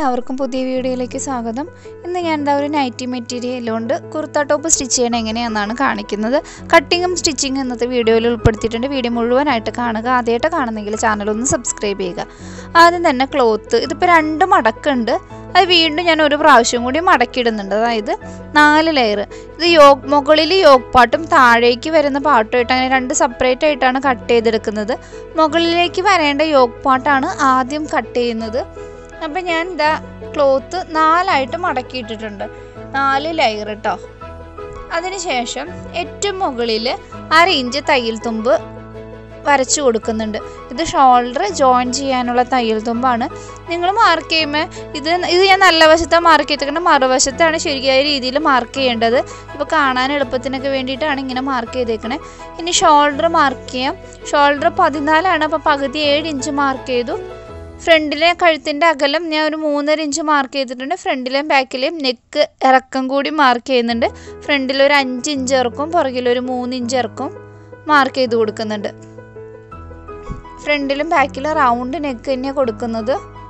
എല്ലാവർക്കും പുതിയ വീഡിയോയിലേക്ക് സ്വാഗതം ഇന്ന് ഞാൻ എന്താ ഒരു നൈറ്റി മെറ്റീരിയൽ കൊണ്ട് കുർത്ത ടോപ്പ് സ്റ്റിച്ച് ചെയ്യണം എങ്ങനെയാണെന്നാണ് കാണിക്കുന്നത് കട്ടിങ്ങും സ്റ്റിച്ചിങ്ങും ഇന്നത്തെ വീഡിയോയിൽ ഉൾപ്പെടുത്തിയിട്ടുണ്ട് വീഡിയോ മുഴുവനായിട്ട് കാണുക ആദ്യമായിട്ട് കാണുന്നെങ്കിൽ ചാനൽ ഒന്ന് സബ്സ്ക്രൈബ് ചെയ്യുക ആദ്യം തന്നെ ക്ലോത്ത് ഇതിപ്പോൾ രണ്ട് മടക്കുണ്ട് അത് വീണ്ടും ഞാൻ ഒരു പ്രാവശ്യം കൂടി മടക്കിയിടുന്നുണ്ട് അതായത് നാല് ലെയർ ഇത് യോഗ് മുകളിൽ യോഗ് പാട്ടും താഴേക്ക് വരുന്ന പാട്ടുമായിട്ട് അങ്ങനെ രണ്ട് സെപ്പറേറ്റ് ആയിട്ടാണ് കട്ട് ചെയ്തെടുക്കുന്നത് മുകളിലേക്ക് വരേണ്ട യോഗ് പാട്ടാണ് ആദ്യം കട്ട് ചെയ്യുന്നത് അപ്പം ഞാൻ ഇതാ ക്ലോത്ത് നാലായിട്ട് മടക്കിയിട്ടിട്ടുണ്ട് നാല് ലെയർ കേട്ടോ അതിനുശേഷം ഏറ്റവും മുകളിൽ അര ഇഞ്ച് തയ്യൽ തുമ്പ് വരച്ചു കൊടുക്കുന്നുണ്ട് ഇത് ഷോൾഡർ ജോയിൻ ചെയ്യാനുള്ള തയ്യൽ തുമ്പാണ് നിങ്ങൾ മാർക്ക് ചെയ്യുമ്പോൾ ഇത് ഇത് ഞാൻ നല്ല വശത്താണ് മാർക്ക് ചെയ്തിട്ടുണ്ട് മറുവശത്താണ് ശരിയായ രീതിയിൽ മാർക്ക് ചെയ്യേണ്ടത് ഇപ്പോൾ കാണാൻ എളുപ്പത്തിനൊക്കെ വേണ്ടിയിട്ടാണ് ഇങ്ങനെ മാർക്ക് ചെയ്തേക്കണേ ഇനി ഷോൾഡർ മാർക്ക് ചെയ്യാം ഷോൾഡർ പതിനാലാണ് അപ്പോൾ പകുതി ഏഴ് ഇഞ്ച് മാർക്ക് ചെയ്തു ഫ്രണ്ടിലെ കഴുത്തിൻ്റെ അകലം ഞാൻ ഒരു മൂന്നര ഇഞ്ച് മാർക്ക് ചെയ്തിട്ടുണ്ട് ഫ്രണ്ടിലെയും ബാക്കിലെയും നെക്ക് ഇറക്കം കൂടി മാർക്ക് ചെയ്യുന്നുണ്ട് ഫ്രണ്ടിൽ ഒരു അഞ്ച് ഇഞ്ച് ഇറക്കും പുറകിൽ ഒരു മൂന്ന് ഇഞ്ച് ഇറക്കും മാർക്ക് ചെയ്ത് കൊടുക്കുന്നുണ്ട് ഫ്രണ്ടിലും ബാക്കിലും റൗണ്ട് നെക്ക് തന്നെയാണ് കൊടുക്കുന്നത്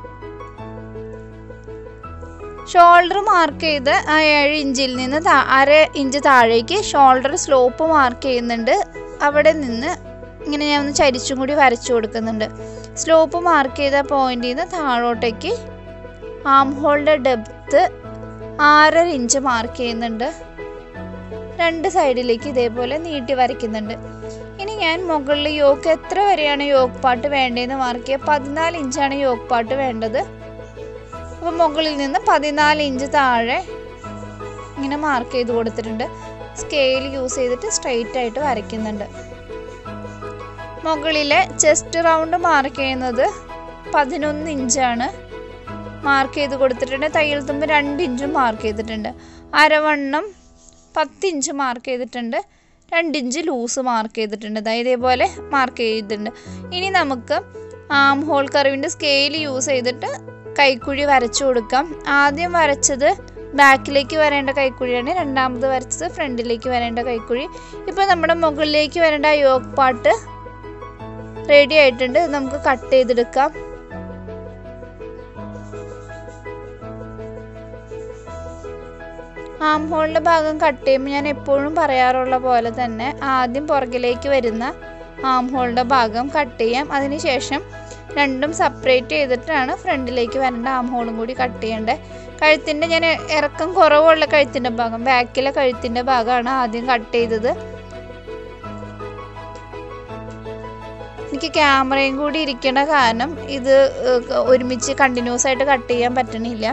ഷോൾഡർ മാർക്ക് ചെയ്ത് ആ ഏഴ് ഇഞ്ചിൽ നിന്ന് അര ഇഞ്ച് താഴേക്ക് ഷോൾഡർ സ്ലോപ്പ് മാർക്ക് ചെയ്യുന്നുണ്ട് അവിടെ നിന്ന് ഇങ്ങനെ ഞാൻ ഒന്ന് ചരിച്ചും കൂടി വരച്ചു കൊടുക്കുന്നുണ്ട് സ്ലോപ്പ് മാർക്ക് ചെയ്ത പോയിന്റിൽ നിന്ന് താഴോട്ടേക്ക് ആം ഹോളിൻ്റെ ഡെപ്ത്ത് ആറര ഇഞ്ച് മാർക്ക് ചെയ്യുന്നുണ്ട് രണ്ട് സൈഡിലേക്ക് ഇതേപോലെ നീട്ടി വരയ്ക്കുന്നുണ്ട് ഇനി ഞാൻ മുകളിൽ യോക്ക് എത്ര വരെയാണ് യോക്ക് പാട്ട് വേണ്ടതെന്ന് മാർക്ക് ചെയ്യുക പതിനാല് ഇഞ്ചാണ് യോക്ക് പാട്ട് വേണ്ടത് അപ്പോൾ മുകളിൽ നിന്ന് പതിനാല് ഇഞ്ച് താഴെ ഇങ്ങനെ മാർക്ക് ചെയ്ത് കൊടുത്തിട്ടുണ്ട് സ്കെയിൽ യൂസ് ചെയ്തിട്ട് സ്ട്രെയിറ്റ് ആയിട്ട് വരയ്ക്കുന്നുണ്ട് മുകളിലെ ചെസ്റ്റ് റൗണ്ട് മാർക്ക് ചെയ്യുന്നത് പതിനൊന്ന് ഇഞ്ചാണ് മാർക്ക് ചെയ്ത് കൊടുത്തിട്ടുണ്ട് തയ്യൽ തുമ്പ് രണ്ട് ഇഞ്ചും മാർക്ക് ചെയ്തിട്ടുണ്ട് അരവണ്ണം പത്ത് ഇഞ്ച് മാർക്ക് ചെയ്തിട്ടുണ്ട് രണ്ട് ഇഞ്ച് ലൂസ് മാർക്ക് ചെയ്തിട്ടുണ്ട് അതായത് ഇതേപോലെ മാർക്ക് ചെയ്തിട്ടുണ്ട് ഇനി നമുക്ക് ആം ഹോൾ കറിവിൻ്റെ സ്കെയിൽ യൂസ് ചെയ്തിട്ട് കൈക്കുഴി വരച്ചു കൊടുക്കാം ആദ്യം വരച്ചത് ബാക്കിലേക്ക് വരേണ്ട കൈക്കുഴിയാണ് രണ്ടാമത് വരച്ചത് ഫ്രണ്ടിലേക്ക് വരേണ്ട കൈക്കുഴി ഇപ്പോൾ നമ്മുടെ മുകളിലേക്ക് വരേണ്ട യോഗ് പാട്ട് റെഡി ആയിട്ടുണ്ട് ഇത് നമുക്ക് കട്ട് ചെയ്തെടുക്കാം ആം ഹോളിൻ്റെ ഭാഗം കട്ട് ചെയ്യുമ്പോൾ ഞാൻ എപ്പോഴും പറയാറുള്ള പോലെ തന്നെ ആദ്യം പുറകിലേക്ക് വരുന്ന ആം ഹോളിൻ്റെ ഭാഗം കട്ട് ചെയ്യാം അതിനുശേഷം രണ്ടും സെപ്പറേറ്റ് ചെയ്തിട്ടാണ് ഫ്രണ്ടിലേക്ക് വരേണ്ട ആം ഹോളും കൂടി കട്ട് ചെയ്യേണ്ടത് കഴുത്തിൻ്റെ ഞാൻ ഇറക്കം കുറവുള്ള കഴുത്തിൻ്റെ ഭാഗം ബാക്കിലെ കഴുത്തിൻ്റെ ഭാഗമാണ് ആദ്യം കട്ട് ചെയ്തത് എനിക്ക് ക്യാമറയും കൂടി ഇരിക്കണ കാരണം ഇത് ഒരുമിച്ച് കണ്ടിന്യൂസ് ആയിട്ട് കട്ട് ചെയ്യാൻ പറ്റണില്ല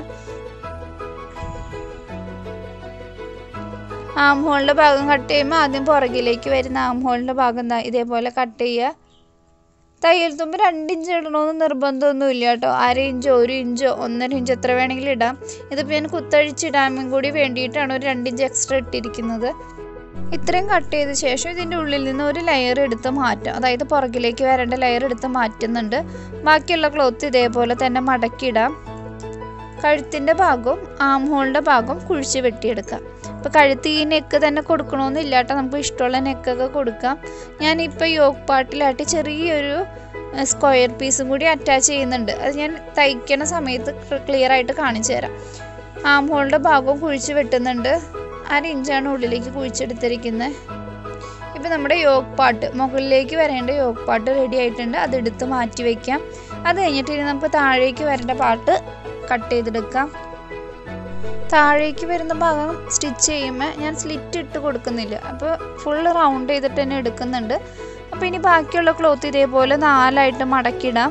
ആം ഹോളിൻ്റെ ഭാഗം കട്ട് ചെയ്യുമ്പോൾ ആദ്യം പുറകിലേക്ക് വരുന്ന ആം ഹോളിൻ്റെ ഭാഗം ഇതേപോലെ കട്ട് ചെയ്യുക തയ്യൽ തുമ്പ് രണ്ട് ഇഞ്ച് ഇടണമെന്ന് നിർബന്ധമൊന്നുമില്ല കേട്ടോ അര ഇഞ്ചോ ഒരു ഇഞ്ചോ ഒന്നര ഇഞ്ച് എത്ര വേണമെങ്കിലും ഇടാം ഇതിപ്പോൾ ഞാൻ കുത്തഴിച്ചിടാനും കൂടി വേണ്ടിയിട്ടാണ് ഒരു രണ്ട് ഇഞ്ച് എക്സ്ട്രാ ഇട്ടിരിക്കുന്നത് ഇത്രയും കട്ട് ചെയ്ത ശേഷം ഇതിൻ്റെ ഉള്ളിൽ നിന്ന് ഒരു ലെയർ എടുത്ത് മാറ്റാം അതായത് പുറകിലേക്ക് വരേണ്ട ലെയർ എടുത്ത് മാറ്റുന്നുണ്ട് ബാക്കിയുള്ള ക്ലോത്ത് ഇതേപോലെ തന്നെ മടക്കിയിടാം കഴുത്തിൻ്റെ ഭാഗവും ആം ഹോളിൻ്റെ ഭാഗവും കുഴിച്ച് വെട്ടിയെടുക്കാം ഇപ്പോൾ കഴുത്ത് ഈ നെക്ക് തന്നെ കൊടുക്കണമെന്നില്ല കേട്ടോ നമുക്ക് ഇഷ്ടമുള്ള നെക്കൊക്കെ കൊടുക്കാം ഞാനിപ്പോൾ യോഗ് പാട്ടിലായിട്ട് ചെറിയൊരു സ്ക്വയർ പീസും കൂടി അറ്റാച്ച് ചെയ്യുന്നുണ്ട് അത് ഞാൻ തയ്ക്കണ സമയത്ത് ക്ലിയർ ആയിട്ട് കാണിച്ചു തരാം ആം ഹോളിൻ്റെ ഭാഗവും കുഴിച്ച് വെട്ടുന്നുണ്ട് അര ഇഞ്ചാണ് ഉള്ളിലേക്ക് കുഴിച്ചെടുത്തിരിക്കുന്നത് ഇപ്പം നമ്മുടെ യോഗ് പാട്ട് മുകളിലേക്ക് വരേണ്ട യോഗ് പാട്ട് റെഡി ആയിട്ടുണ്ട് അതെടുത്ത് മാറ്റി വയ്ക്കാം അത് കഴിഞ്ഞിട്ട് ഇനി നമുക്ക് താഴേക്ക് വരേണ്ട പാട്ട് കട്ട് ചെയ്തെടുക്കാം താഴേക്ക് വരുന്ന ഭാഗം സ്റ്റിച്ച് ചെയ്യുമ്പോൾ ഞാൻ സ്ലിറ്റ് ഇട്ട് കൊടുക്കുന്നില്ല അപ്പോൾ ഫുള്ള് റൗണ്ട് ചെയ്തിട്ട് തന്നെ എടുക്കുന്നുണ്ട് അപ്പോൾ ഇനി ബാക്കിയുള്ള ക്ലോത്ത് ഇതേപോലെ നാലായിട്ട് മടക്കിയിടാം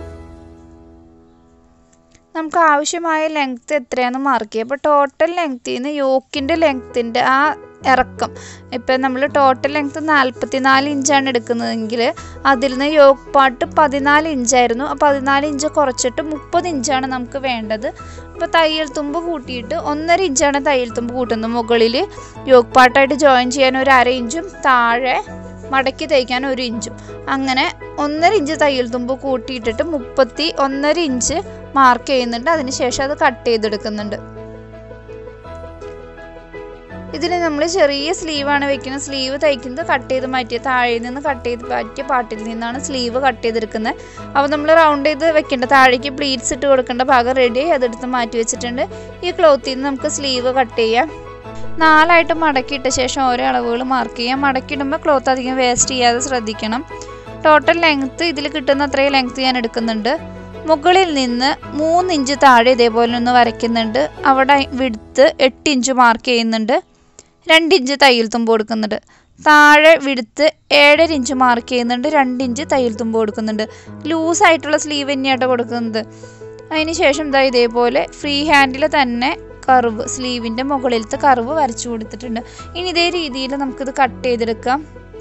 നമുക്ക് ആവശ്യമായ ലെങ്ത്ത് എത്രയാണെന്ന് മാർക്ക് ചെയ്യാം അപ്പോൾ ടോട്ടൽ ലെങ്ത്തിൽ നിന്ന് യോക്കിൻ്റെ ലെങ്ത്തിൻ്റെ ആ ഇറക്കം ഇപ്പം നമ്മൾ ടോട്ടൽ ലെങ്ത്ത് നാൽപ്പത്തി നാല് ഇഞ്ചാണ് എടുക്കുന്നതെങ്കിൽ അതിൽ നിന്ന് യോഗ് പാട്ട് പതിനാല് ഇഞ്ചായിരുന്നു അപ്പോൾ പതിനാല് ഇഞ്ച് കുറച്ചിട്ട് മുപ്പത് ഇഞ്ചാണ് നമുക്ക് വേണ്ടത് അപ്പോൾ തയ്യൽ തുമ്പ് കൂട്ടിയിട്ട് ഒന്നര ഇഞ്ചാണ് തയ്യൽ തുമ്പ് കൂട്ടുന്നത് മുകളിൽ യോഗ് പാട്ടായിട്ട് ജോയിൻ ചെയ്യാൻ ഒരു അര ഇഞ്ചും താഴെ മടക്കി തയ്ക്കാൻ ഒരു ഇഞ്ചും അങ്ങനെ ഒന്നര ഇഞ്ച് തയ്യൽ തുമ്പ് കൂട്ടിയിട്ടിട്ട് മുപ്പത്തി ഒന്നര ഇഞ്ച് മാർക്ക് ചെയ്യുന്നുണ്ട് അതിനുശേഷം അത് കട്ട് ചെയ്തെടുക്കുന്നുണ്ട് ഇതിൽ നമ്മൾ ചെറിയ സ്ലീവാണ് വെക്കുന്നത് സ്ലീവ് തയ്ക്കുന്നത് കട്ട് ചെയ്ത് മാറ്റിയ താഴെ നിന്ന് കട്ട് ചെയ്ത് മാറ്റിയ പാട്ടിൽ നിന്നാണ് സ്ലീവ് കട്ട് ചെയ്തെടുക്കുന്നത് അപ്പോൾ നമ്മൾ റൗണ്ട് ചെയ്ത് വെക്കേണ്ട താഴേക്ക് പ്ലീറ്റ്സ് ഇട്ട് കൊടുക്കേണ്ട ഭാഗം റെഡി അതെടുത്ത് മാറ്റി വെച്ചിട്ടുണ്ട് ഈ ക്ലോത്തിൽ നിന്ന് നമുക്ക് സ്ലീവ് കട്ട് ചെയ്യാം നാലായിട്ട് മടക്കിയിട്ട ശേഷം ഓരോ അളവുകൾ മാർക്ക് ചെയ്യാം മടക്കിയിടുമ്പോൾ ക്ലോത്ത് അധികം വേസ്റ്റ് ചെയ്യാതെ ശ്രദ്ധിക്കണം ടോട്ടൽ ലെങ്ത്ത് ഇതിൽ കിട്ടുന്ന അത്രയും ലെങ്ത്ത് ഞാൻ എടുക്കുന്നുണ്ട് മുകളിൽ നിന്ന് മൂന്ന് ഇഞ്ച് താഴെ ഇതേപോലെ ഒന്ന് വരയ്ക്കുന്നുണ്ട് അവിടെ വിടുത്ത് എട്ട് ഇഞ്ച് മാർക്ക് ചെയ്യുന്നുണ്ട് രണ്ട് ഇഞ്ച് തയ്യൽ തുമ്പ് കൊടുക്കുന്നുണ്ട് താഴെ വിടുത്ത് ഏഴര ഇഞ്ച് മാർക്ക് ചെയ്യുന്നുണ്ട് രണ്ട് ഇഞ്ച് തയ്യൽ തുമ്പ് കൊടുക്കുന്നുണ്ട് ലൂസായിട്ടുള്ള സ്ലീവ് തന്നെയാട്ടോ കൊടുക്കുന്നത് അതിന് ശേഷം ഇതാ ഇതേപോലെ ഫ്രീ ഹാൻഡിൽ തന്നെ കർവ് സ്ലീവിൻ്റെ മുകളിലത്തെ കർവ് വരച്ചു കൊടുത്തിട്ടുണ്ട് ഇനി ഇതേ രീതിയിൽ നമുക്കിത് കട്ട് ചെയ്തെടുക്കാം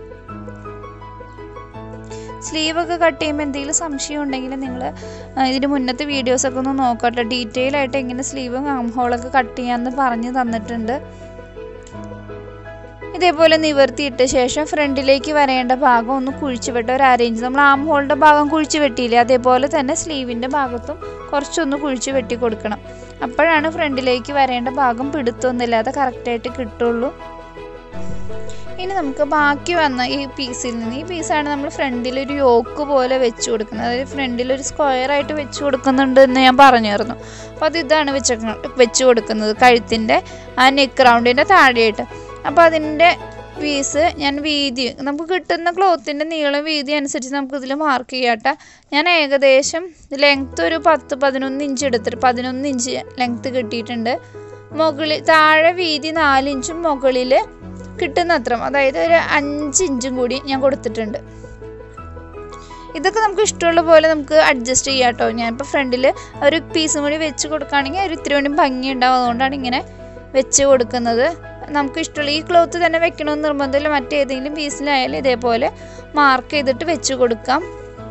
സ്ലീവൊക്കെ കട്ട് ചെയ്യുമ്പോൾ എന്തെങ്കിലും സംശയം ഉണ്ടെങ്കിൽ നിങ്ങൾ ഇതിന് മുന്നത്തെ വീഡിയോസൊക്കെ ഒന്ന് നോക്കട്ടെ ഡീറ്റെയിൽ ആയിട്ട് എങ്ങനെ സ്ലീവും ആം ഹോളൊക്കെ കട്ട് ചെയ്യാമെന്ന് പറഞ്ഞു തന്നിട്ടുണ്ട് ഇതേപോലെ നിവർത്തിയിട്ട ശേഷം ഫ്രണ്ടിലേക്ക് വരേണ്ട ഭാഗം ഒന്ന് കുഴിച്ചു വെട്ട ഒരു അരയിഞ്ച് നമ്മൾ ആം ഹോളിൻ്റെ ഭാഗം കുഴിച്ചു വെട്ടിയില്ലേ അതേപോലെ തന്നെ സ്ലീവിൻ്റെ ഭാഗത്തും കുറച്ചൊന്ന് കുഴിച്ചു വെട്ടി കൊടുക്കണം അപ്പോഴാണ് ഫ്രണ്ടിലേക്ക് വരേണ്ട ഭാഗം പിടുത്തൊന്നുമില്ലാതെ കറക്റ്റായിട്ട് കിട്ടുള്ളൂ ഇനി നമുക്ക് ബാക്കി വന്ന ഈ പീസിൽ നിന്ന് ഈ പീസാണ് നമ്മൾ ഫ്രണ്ടിൽ ഒരു യോക്ക് പോലെ വെച്ച് കൊടുക്കുന്നത് അതായത് ഫ്രണ്ടിൽ ഒരു സ്ക്വയർ ആയിട്ട് വെച്ച് കൊടുക്കുന്നുണ്ട് എന്ന് ഞാൻ പറഞ്ഞായിരുന്നു അപ്പോൾ അത് ഇതാണ് വെച്ച് വെച്ച് കൊടുക്കുന്നത് കഴുത്തിൻ്റെ ആ നെക്ക് റൗണ്ടിൻ്റെ താഴെയായിട്ട് അപ്പോൾ അതിൻ്റെ പീസ് ഞാൻ വീതി നമുക്ക് കിട്ടുന്ന ക്ലോത്തിൻ്റെ നീളം വീതി അനുസരിച്ച് നമുക്ക് ഇതിൽ മാർക്ക് ചെയ്യാട്ടെ ഞാൻ ഏകദേശം ലെങ്ത്ത് ഒരു പത്ത് പതിനൊന്ന് ഇഞ്ച് എടുത്തിട്ട് പതിനൊന്ന് ഇഞ്ച് ലെങ്ത്ത് കിട്ടിയിട്ടുണ്ട് മുകളിൽ താഴെ വീതി നാലിഞ്ചും മുകളിൽ കിട്ടുന്ന അത്ര അതായത് ഒരു അഞ്ച് ഇഞ്ചും കൂടി ഞാൻ കൊടുത്തിട്ടുണ്ട് ഇതൊക്കെ നമുക്ക് ഇഷ്ടമുള്ള പോലെ നമുക്ക് അഡ്ജസ്റ്റ് ചെയ്യാം കേട്ടോ ഞാനിപ്പോൾ ഫ്രണ്ടിൽ ഒരു പീസും കൂടി വെച്ച് കൊടുക്കുകയാണെങ്കിൽ ഒരു ഇത്തിരി കൂടി ഭംഗി ഉണ്ടാവും അതുകൊണ്ടാണ് ഇങ്ങനെ വെച്ച് കൊടുക്കുന്നത് നമുക്ക് ഇഷ്ടമുള്ള ഈ ക്ലോത്ത് തന്നെ വെക്കണമെന്ന് നിർബന്ധമില്ല മറ്റേതെങ്കിലും പീസിലായാലും ഇതേപോലെ മാർക്ക് ചെയ്തിട്ട് വെച്ച് കൊടുക്കാം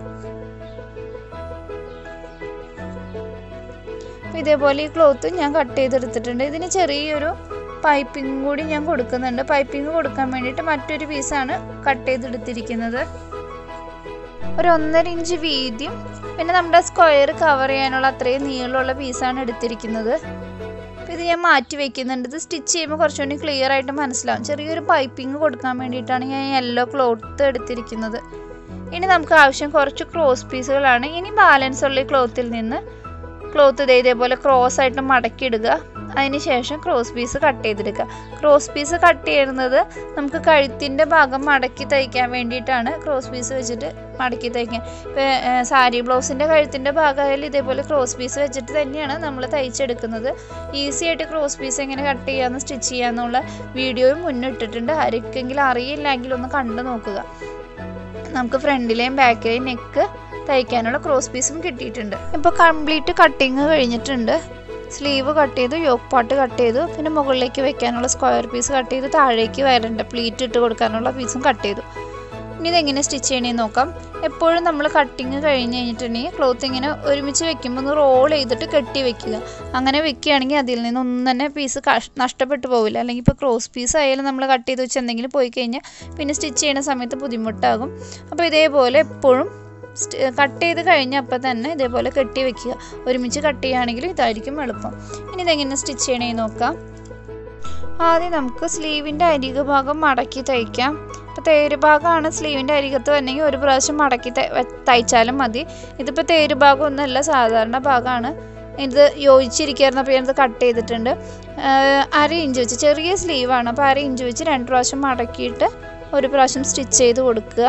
ഇതേപോലെ ഈ ക്ലോത്ത് ഞാൻ കട്ട് ചെയ്തെടുത്തിട്ടുണ്ട് ഇതിന് ചെറിയൊരു പൈപ്പിംഗ് കൂടി ഞാൻ കൊടുക്കുന്നുണ്ട് പൈപ്പിംഗ് കൊടുക്കാൻ വേണ്ടിയിട്ട് മറ്റൊരു പീസാണ് കട്ട് ചെയ്തെടുത്തിരിക്കുന്നത് ഒരു ഒന്നര ഇഞ്ച് വീതിയും പിന്നെ നമ്മുടെ സ്ക്വയർ കവർ ചെയ്യാനുള്ള അത്രയും നീളമുള്ള പീസാണ് എടുത്തിരിക്കുന്നത് അപ്പോൾ ഇത് ഞാൻ മാറ്റി വെക്കുന്നുണ്ട് ഇത് സ്റ്റിച്ച് ചെയ്യുമ്പോൾ കുറച്ചുകൂടി ക്ലിയർ ആയിട്ട് മനസ്സിലാവും ചെറിയൊരു പൈപ്പിംഗ് കൊടുക്കാൻ വേണ്ടിയിട്ടാണ് ഞാൻ യെല്ലോ ക്ലോത്ത് എടുത്തിരിക്കുന്നത് ഇനി നമുക്ക് ആവശ്യം കുറച്ച് ക്രോസ് പീസുകളാണ് ഇനി ബാലൻസ് ഉള്ള ഈ ക്ലോത്തിൽ നിന്ന് ക്ലോത്ത് ഇതേ ഇതേപോലെ ക്രോസ് ആയിട്ട് മടക്കിയിടുക അതിന് ശേഷം ക്രോസ് പീസ് കട്ട് ചെയ്തെടുക്കുക ക്രോസ് പീസ് കട്ട് ചെയ്യുന്നത് നമുക്ക് കഴുത്തിൻ്റെ ഭാഗം മടക്കി തയ്ക്കാൻ വേണ്ടിയിട്ടാണ് ക്രോസ് പീസ് വെച്ചിട്ട് മടക്കി തയ്ക്കാൻ ഇപ്പോൾ സാരി ബ്ലൗസിൻ്റെ കഴുത്തിൻ്റെ ഭാഗമായാലും ഇതേപോലെ ക്രോസ് പീസ് വെച്ചിട്ട് തന്നെയാണ് നമ്മൾ തയ്ച്ചെടുക്കുന്നത് ഈസി ആയിട്ട് ക്രോസ് പീസ് എങ്ങനെ കട്ട് ചെയ്യാമെന്ന് സ്റ്റിച്ച് ചെയ്യാമെന്നുള്ള വീഡിയോയും മുന്നിട്ടിട്ടുണ്ട് ആർക്കെങ്കിലും അറിയില്ലെങ്കിൽ ഒന്ന് കണ്ടു നോക്കുക നമുക്ക് ഫ്രണ്ടിലെയും ബാക്കിലെയും നെക്ക് തയ്ക്കാനുള്ള ക്രോസ് പീസും കിട്ടിയിട്ടുണ്ട് ഇപ്പോൾ കംപ്ലീറ്റ് കട്ടിങ് കഴിഞ്ഞിട്ടുണ്ട് സ്ലീവ് കട്ട് ചെയ്തു യോക്ക് പാട്ട് കട്ട് ചെയ്തു പിന്നെ മുകളിലേക്ക് വെക്കാനുള്ള സ്ക്വയർ പീസ് കട്ട് ചെയ്തു താഴേക്ക് വരേണ്ട പ്ലീറ്റ് ഇട്ട് കൊടുക്കാനുള്ള പീസും കട്ട് ചെയ്തു ഇനി ഇതെങ്ങനെ സ്റ്റിച്ച് ചെയ്യണമെന്ന് നോക്കാം എപ്പോഴും നമ്മൾ കട്ടിങ് കഴിഞ്ഞ് കഴിഞ്ഞിട്ടുണ്ടെങ്കിൽ ക്ലോത്ത് ഇങ്ങനെ ഒരുമിച്ച് വെക്കുമ്പോൾ ഒന്ന് റോൾ ചെയ്തിട്ട് കെട്ടി വെക്കുക അങ്ങനെ വെക്കുകയാണെങ്കിൽ അതിൽ നിന്ന് ഒന്നും തന്നെ പീസ് നഷ്ടപ്പെട്ടു പോവില്ല അല്ലെങ്കിൽ ഇപ്പോൾ ക്രോസ് പീസ് ആയാലും നമ്മൾ കട്ട് ചെയ്ത് വെച്ച് എന്തെങ്കിലും പോയി കഴിഞ്ഞാൽ പിന്നെ സ്റ്റിച്ച് ചെയ്യുന്ന സമയത്ത് ബുദ്ധിമുട്ടാകും അപ്പോൾ ഇതേപോലെ എപ്പോഴും കട്ട് ചെയ്ത് കഴിഞ്ഞ അപ്പം തന്നെ ഇതേപോലെ കെട്ടി വെക്കുക ഒരുമിച്ച് കട്ട് ചെയ്യുകയാണെങ്കിൽ ഇതായിരിക്കും എളുപ്പം ഇനി ഇതെങ്ങനെ സ്റ്റിച്ച് ചെയ്യണമെന്ന് നോക്കാം ആദ്യം നമുക്ക് സ്ലീവിൻ്റെ അരികു ഭാഗം മടക്കി തയ്ക്കാം ഇപ്പോൾ തേര് ഭാഗമാണ് സ്ലീവിൻ്റെ അരികത്ത് വന്നെങ്കിൽ ഒരു പ്രാവശ്യം മടക്കി തയ്ച്ചാലും മതി ഇതിപ്പോൾ തേര് ഭാഗം ഒന്നുമല്ല സാധാരണ ഭാഗമാണ് ഇത് യോജിച്ചിരിക്കുകയായിരുന്നു ഞാനത് കട്ട് ചെയ്തിട്ടുണ്ട് അര ഇഞ്ച് വെച്ച് ചെറിയ സ്ലീവാണ് അപ്പോൾ അര ഇഞ്ച് വെച്ച് രണ്ട് പ്രാവശ്യം മടക്കിയിട്ട് ഒരു പ്രാവശ്യം സ്റ്റിച്ച് ചെയ്ത് കൊടുക്കുക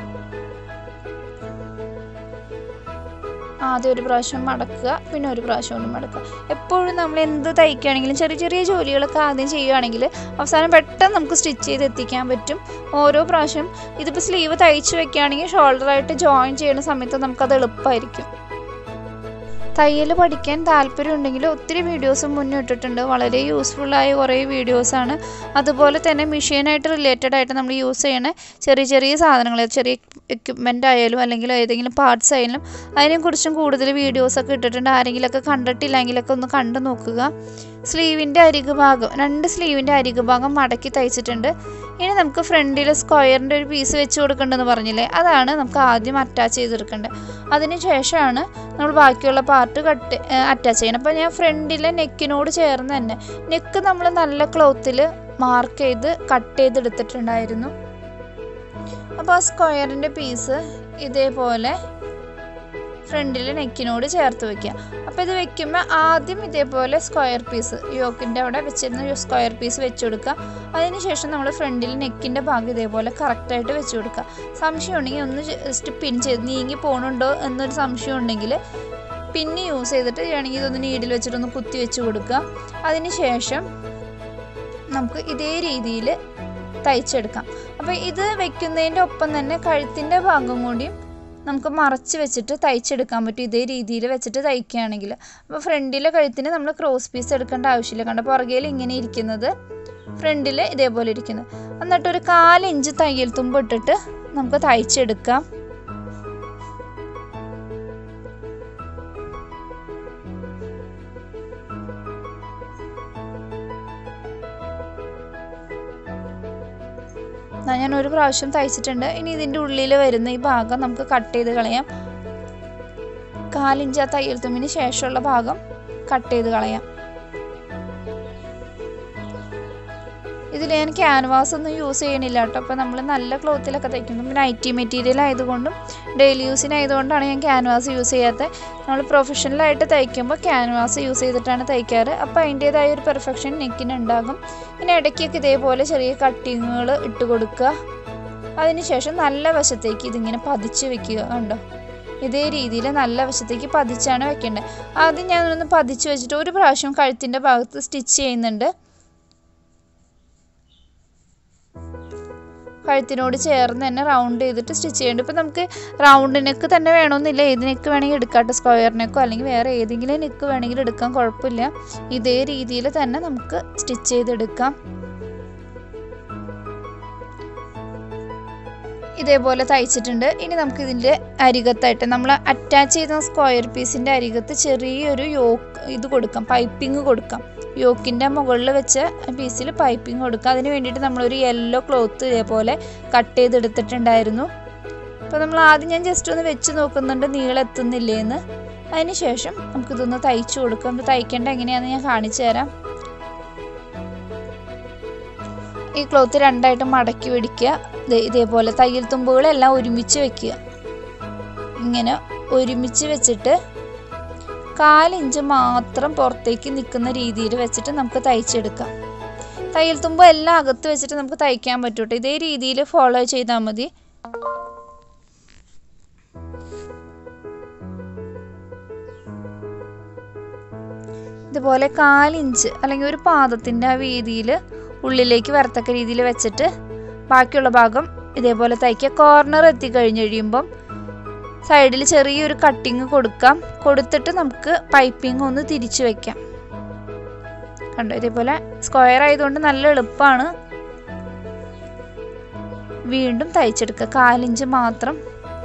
ആദ്യം ഒരു പ്രാവശ്യം മടക്കുക പിന്നെ ഒരു പ്രാവശ്യം കൊണ്ട് മടക്കുക എപ്പോഴും നമ്മൾ എന്ത് തയ്ക്കുകയാണെങ്കിലും ചെറിയ ചെറിയ ജോലികളൊക്കെ ആദ്യം ചെയ്യുകയാണെങ്കിൽ അവസാനം പെട്ടെന്ന് നമുക്ക് സ്റ്റിച്ച് ചെയ്ത് എത്തിക്കാൻ പറ്റും ഓരോ പ്രാവശ്യം ഇതിപ്പോൾ സ്ലീവ് തയ്ച്ച് വെക്കുകയാണെങ്കിൽ ഷോൾഡറായിട്ട് ജോയിൻ ചെയ്യുന്ന സമയത്ത് നമുക്കത് എളുപ്പമായിരിക്കും തയ്യൽ പഠിക്കാൻ താല്പര്യമുണ്ടെങ്കിൽ ഒത്തിരി വീഡിയോസ് മുന്നേ ഇട്ടിട്ടുണ്ട് വളരെ യൂസ്ഫുള്ളായ കുറേ വീഡിയോസാണ് അതുപോലെ തന്നെ മെഷീനായിട്ട് റിലേറ്റഡ് ആയിട്ട് നമ്മൾ യൂസ് ചെയ്യണ ചെറിയ ചെറിയ സാധനങ്ങൾ ചെറിയ എക്യുപ്മെൻ്റ് ആയാലും അല്ലെങ്കിൽ ഏതെങ്കിലും പാർട്സ് ആയാലും അതിനെക്കുറിച്ചും കൂടുതൽ വീഡിയോസൊക്കെ ഇട്ടിട്ടുണ്ട് ആരെങ്കിലുമൊക്കെ കണ്ടിട്ടില്ലെങ്കിലൊക്കെ ഒന്ന് കണ്ടു നോക്കുക സ്ലീവിൻ്റെ അരികു ഭാഗം രണ്ട് സ്ലീവിൻ്റെ അരികു ഭാഗം മടക്കി തയ്ച്ചിട്ടുണ്ട് ഇനി നമുക്ക് ഫ്രണ്ടിൽ സ്ക്വയറിൻ്റെ ഒരു പീസ് വെച്ച് കൊടുക്കേണ്ടതെന്ന് പറഞ്ഞില്ലേ അതാണ് നമുക്ക് ആദ്യം അറ്റാച്ച് ചെയ്തെടുക്കേണ്ടത് അതിന് ശേഷമാണ് നമ്മൾ ബാക്കിയുള്ള പാർട്ട് കട്ട് അറ്റാച്ച് ചെയ്യണം അപ്പോൾ ഞാൻ ഫ്രണ്ടിലെ നെക്കിനോട് ചേർന്ന് തന്നെ നെക്ക് നമ്മൾ നല്ല ക്ലോത്തിൽ മാർക്ക് ചെയ്ത് കട്ട് ചെയ്തെടുത്തിട്ടുണ്ടായിരുന്നു അപ്പോൾ ആ സ്ക്വയറിൻ്റെ പീസ് ഇതേപോലെ ഫ്രണ്ടിൽ നെക്കിനോട് ചേർത്ത് വെക്കുക അപ്പോൾ ഇത് വെക്കുമ്പോൾ ആദ്യം ഇതേപോലെ സ്ക്വയർ പീസ് യോക്കിൻ്റെ അവിടെ വെച്ചിരുന്ന സ്ക്വയർ പീസ് വെച്ച് കൊടുക്കുക അതിനുശേഷം നമ്മൾ ഫ്രണ്ടിൽ നെക്കിൻ്റെ ഭാഗം ഇതേപോലെ കറക്റ്റായിട്ട് വെച്ച് കൊടുക്കുക സംശയം ഉണ്ടെങ്കിൽ ഒന്ന് ജസ്റ്റ് പിൻ ചെയ്ത് നീങ്ങി പോകണുണ്ടോ എന്നൊരു സംശയം ഉണ്ടെങ്കിൽ പിന്നെ യൂസ് ചെയ്തിട്ട് വേണമെങ്കിൽ ഇതൊന്ന് നീഡിൽ വെച്ചിട്ടൊന്ന് കുത്തി വെച്ച് കൊടുക്കുക അതിനുശേഷം നമുക്ക് ഇതേ രീതിയിൽ തയ്ച്ചെടുക്കാം അപ്പോൾ ഇത് വെക്കുന്നതിൻ്റെ ഒപ്പം തന്നെ കഴുത്തിൻ്റെ ഭാഗം കൂടിയും നമുക്ക് മറച്ച് വെച്ചിട്ട് തയ്ച്ചെടുക്കാൻ പറ്റും ഇതേ രീതിയിൽ വെച്ചിട്ട് തയ്ക്കുകയാണെങ്കിൽ അപ്പോൾ ഫ്രണ്ടിലെ കഴുത്തിന് നമ്മൾ ക്രോസ് പീസ് എടുക്കേണ്ട ആവശ്യമില്ല കണ്ട പുറകിൽ ഇങ്ങനെ ഇരിക്കുന്നത് ഫ്രണ്ടിൽ ഇതേപോലെ ഇരിക്കുന്നത് എന്നിട്ട് ഒരു കാലിഞ്ച് തയ്യൽ തുമ്പ് ഇട്ടിട്ട് നമുക്ക് തയ്ച്ചെടുക്കാം എന്നാ ഞാൻ ഒരു പ്രാവശ്യം തയ്ച്ചിട്ടുണ്ട് ഇനി ഇതിൻ്റെ ഉള്ളിൽ വരുന്ന ഈ ഭാഗം നമുക്ക് കട്ട് ചെയ്ത് കളയാം കാലിഞ്ച് ആ തയ്യൽ തുമ്പിന് ശേഷമുള്ള ഭാഗം കട്ട് ചെയ്ത് കളയാം ഇതിൽ ഞാൻ ക്യാൻവാസ് ഒന്നും യൂസ് ചെയ്യണില്ല കേട്ടോ അപ്പോൾ നമ്മൾ നല്ല ക്ലോത്തിലൊക്കെ തയ്ക്കുമ്പോൾ നൈറ്റി മെറ്റീരിയൽ ആയതുകൊണ്ടും ഡെയിലി യൂസിനായതുകൊണ്ടാണ് ഞാൻ ക്യാൻവാസ് യൂസ് ചെയ്യാത്തത് നമ്മൾ പ്രൊഫഷണലായിട്ട് തയ്ക്കുമ്പോൾ ക്യാൻവാസ് യൂസ് ചെയ്തിട്ടാണ് തയ്ക്കാറ് അപ്പോൾ അതിൻ്റേതായ ഒരു പെർഫെക്ഷൻ നെക്കിന് ഉണ്ടാകും പിന്നെ ഇടയ്ക്കൊക്കെ ഇതേപോലെ ചെറിയ കട്ടിങ്ങുകൾ ഇട്ട് കൊടുക്കുക അതിനുശേഷം നല്ല വശത്തേക്ക് ഇതിങ്ങനെ പതിച്ച് വെക്കുക കണ്ടോ ഇതേ രീതിയിൽ നല്ല വശത്തേക്ക് പതിച്ചാണ് വെക്കേണ്ടത് ആദ്യം ഞാനൊന്ന് പതിച്ച് വെച്ചിട്ട് ഒരു പ്രാവശ്യം കഴുത്തിൻ്റെ ഭാഗത്ത് സ്റ്റിച്ച് ചെയ്യുന്നുണ്ട് കഴുത്തിനോട് ചേർന്ന് തന്നെ റൗണ്ട് ചെയ്തിട്ട് സ്റ്റിച്ച് ചെയ്യേണ്ടത് ഇപ്പം നമുക്ക് റൗണ്ട് നെക്ക് തന്നെ വേണമെന്നില്ല ഏത് നെക്ക് വേണമെങ്കിൽ എടുക്കാട്ടെ സ്ക്വയർ നെക്കോ അല്ലെങ്കിൽ വേറെ ഏതെങ്കിലും നെക്ക് വേണമെങ്കിൽ എടുക്കാൻ കുഴപ്പമില്ല ഇതേ രീതിയിൽ തന്നെ നമുക്ക് സ്റ്റിച്ച് ചെയ്തെടുക്കാം ഇതേപോലെ തയ്ച്ചിട്ടുണ്ട് ഇനി നമുക്ക് ഇതിൻ്റെ അരികത്തായിട്ട് നമ്മൾ അറ്റാച്ച് ചെയ്ത സ്ക്വയർ പീസിൻ്റെ അരികത്ത് ചെറിയൊരു യോക്ക് ഇത് കൊടുക്കാം പൈപ്പിംഗ് കൊടുക്കാം യോക്കിൻ്റെ മുകളിൽ വെച്ച പീസിൽ പൈപ്പിംഗ് കൊടുക്കുക അതിന് വേണ്ടിയിട്ട് നമ്മളൊരു യെല്ലോ ക്ലോത്ത് ഇതേപോലെ കട്ട് ചെയ്തെടുത്തിട്ടുണ്ടായിരുന്നു അപ്പോൾ നമ്മൾ ആദ്യം ഞാൻ ജസ്റ്റ് ഒന്ന് വെച്ച് നോക്കുന്നുണ്ട് നീളം എത്തുന്നില്ലേന്ന് അതിന് ശേഷം നമുക്കിതൊന്ന് തയ്ച്ചു കൊടുക്കാം ഇത് തയ്ക്കേണ്ട എങ്ങനെയാണെന്ന് ഞാൻ കാണിച്ചു തരാം ഈ ക്ലോത്ത് രണ്ടായിട്ട് മടക്കി പിടിക്കുക ദേ ഇതേപോലെ തയ്യൽ തുമ്പുകളെല്ലാം ഒരുമിച്ച് വെക്കുക ഇങ്ങനെ ഒരുമിച്ച് വെച്ചിട്ട് കാലിഞ്ച് മാത്രം പുറത്തേക്ക് നിൽക്കുന്ന രീതിയിൽ വെച്ചിട്ട് നമുക്ക് തയ്ച്ചെടുക്കാം തയ്യൽ തുമ്പ് എല്ലാം അകത്ത് വെച്ചിട്ട് നമുക്ക് തയ്ക്കാൻ പറ്റൂട്ടോ ഇതേ രീതിയിൽ ഫോളോ ചെയ്താൽ മതി ഇതുപോലെ കാലിഞ്ച് അല്ലെങ്കിൽ ഒരു പാദത്തിൻ്റെ ആ വീതിയിൽ ഉള്ളിലേക്ക് വരത്തക്ക രീതിയിൽ വെച്ചിട്ട് ബാക്കിയുള്ള ഭാഗം ഇതേപോലെ തയ്ക്കുക കോർണർ എത്തിക്കഴിഞ്ഞ് കഴിയുമ്പം സൈഡിൽ ചെറിയൊരു കട്ടിങ് കൊടുക്കാം കൊടുത്തിട്ട് നമുക്ക് പൈപ്പിംഗ് ഒന്ന് തിരിച്ചു വെക്കാം കണ്ടോ ഇതേപോലെ സ്ക്വയർ ആയതുകൊണ്ട് നല്ല എളുപ്പമാണ് വീണ്ടും തയ്ച്ചെടുക്കുക കാലിഞ്ച് മാത്രം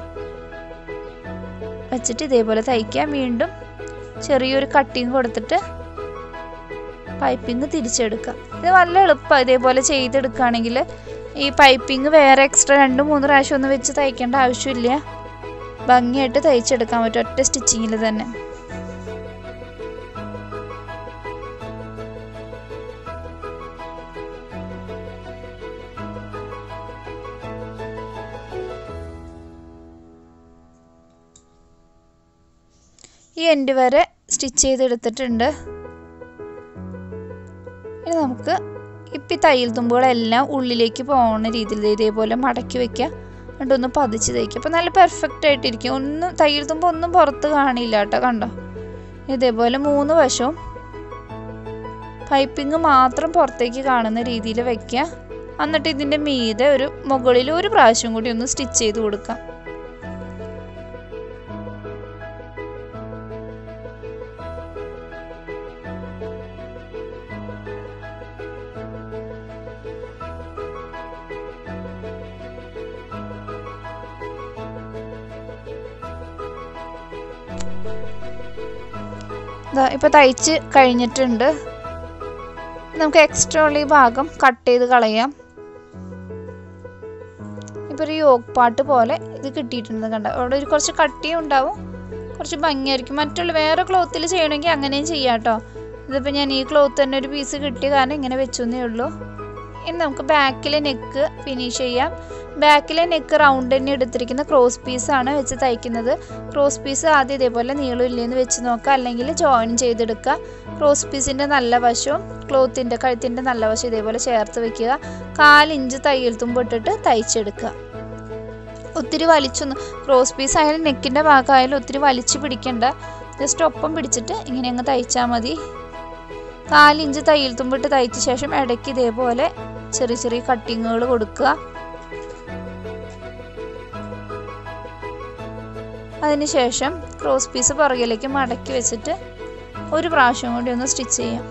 വെച്ചിട്ട് ഇതേപോലെ തയ്ക്കുക വീണ്ടും ചെറിയൊരു കട്ടിങ് കൊടുത്തിട്ട് പൈപ്പിംഗ് തിരിച്ചെടുക്കുക ഇത് നല്ല എളുപ്പമാണ് ഇതേപോലെ ചെയ്തെടുക്കുകയാണെങ്കിൽ ഈ പൈപ്പിംഗ് വേറെ എക്സ്ട്രാ രണ്ട് മൂന്ന് പ്രാവശ്യം ഒന്നും വെച്ച് തയ്ക്കേണ്ട ആവശ്യമില്ല ഭംഗിയായിട്ട് തയ്ച്ചെടുക്കാൻ പറ്റും ഒറ്റ സ്റ്റിച്ചിങ്ങിൽ തന്നെ ഈ എൻഡ് വരെ സ്റ്റിച്ച് ചെയ്തെടുത്തിട്ടുണ്ട് ഇനി നമുക്ക് ഇപ്പം ഈ തയ്യൽ തുമ്പുകളെല്ലാം ഉള്ളിലേക്ക് പോകുന്ന രീതിയിൽ ഇതേപോലെ മടക്കി വെക്കുക എന്നിട്ട് ഒന്ന് പതിച്ച് തയ്ക്കുക അപ്പോൾ നല്ല പെർഫെക്റ്റ് ആയിട്ടിരിക്കും ഒന്നും തയ്യൽ തുമ്പ് ഒന്നും പുറത്ത് കാണില്ല കേട്ടോ കണ്ടോ ഇതേപോലെ മൂന്ന് വശവും പൈപ്പിംഗ് മാത്രം പുറത്തേക്ക് കാണുന്ന രീതിയിൽ വെക്കുക എന്നിട്ട് ഇതിൻ്റെ മീതെ ഒരു മുകളിൽ ഒരു പ്രാവശ്യം കൂടി ഒന്ന് സ്റ്റിച്ച് ചെയ്ത് കൊടുക്കാം ഇതാ ഇപ്പോൾ തയ്ച്ച് കഴിഞ്ഞിട്ടുണ്ട് നമുക്ക് എക്സ്ട്രാ ഉള്ള ഈ ഭാഗം കട്ട് ചെയ്ത് കളയാം ഇപ്പോൾ ഒരു യോഗ് പാട്ട് പോലെ ഇത് കിട്ടിയിട്ടുണ്ട് കണ്ട അവിടെ ഒരു കുറച്ച് കട്ടിയും ഉണ്ടാവും കുറച്ച് ഭംഗിയായിരിക്കും മറ്റുള്ള വേറെ ക്ലോത്തിൽ ചെയ്യണമെങ്കിൽ അങ്ങനെയും ചെയ്യാം കേട്ടോ ഇതിപ്പോൾ ഞാൻ ഈ ക്ലോത്ത് തന്നെ ഒരു പീസ് കിട്ടിയ കാരണം ഇങ്ങനെ വെച്ചെന്നേ ഉള്ളൂ ഇനി നമുക്ക് ബാക്കിലെ നെക്ക് ഫിനിഷ് ചെയ്യാം ബാക്കിലെ നെക്ക് റൗണ്ട് തന്നെ എടുത്തിരിക്കുന്ന ക്രോസ് പീസാണ് വെച്ച് തയ്ക്കുന്നത് ക്രോസ് പീസ് ആദ്യം ഇതേപോലെ നീളം ഇല്ലെന്ന് വെച്ച് നോക്കുക അല്ലെങ്കിൽ ജോയിൻ ചെയ്തെടുക്കുക ക്രോസ് പീസിൻ്റെ നല്ല വശവും ക്ലോത്തിൻ്റെ കഴുത്തിൻ്റെ നല്ല വശം ഇതേപോലെ ചേർത്ത് വെക്കുക കാലിഞ്ച് തയ്യൽ തുമ്പിട്ടിട്ട് തയ്ച്ചെടുക്കുക ഒത്തിരി വലിച്ചൊന്ന് ക്രോസ് പീസ് ആയാലും നെക്കിൻ്റെ ഭാഗമായാലും ഒത്തിരി വലിച്ചു പിടിക്കണ്ട ജസ്റ്റ് ഒപ്പം പിടിച്ചിട്ട് ഇങ്ങനെ അങ്ങ് തയ്ച്ചാൽ മതി കാലിഞ്ച് തയ്യൽ തുമ്പിട്ട് തയ്ച്ച ശേഷം ഇടയ്ക്ക് ഇതേപോലെ ചെറിയ ചെറിയ കട്ടിങ്ങുകൾ കൊടുക്കുക അതിനുശേഷം ക്രോസ് പീസ് പുറകിലേക്ക് മടക്കി വെച്ചിട്ട് ഒരു പ്രാവശ്യം കൂടി ഒന്ന് സ്റ്റിച്ച് ചെയ്യാം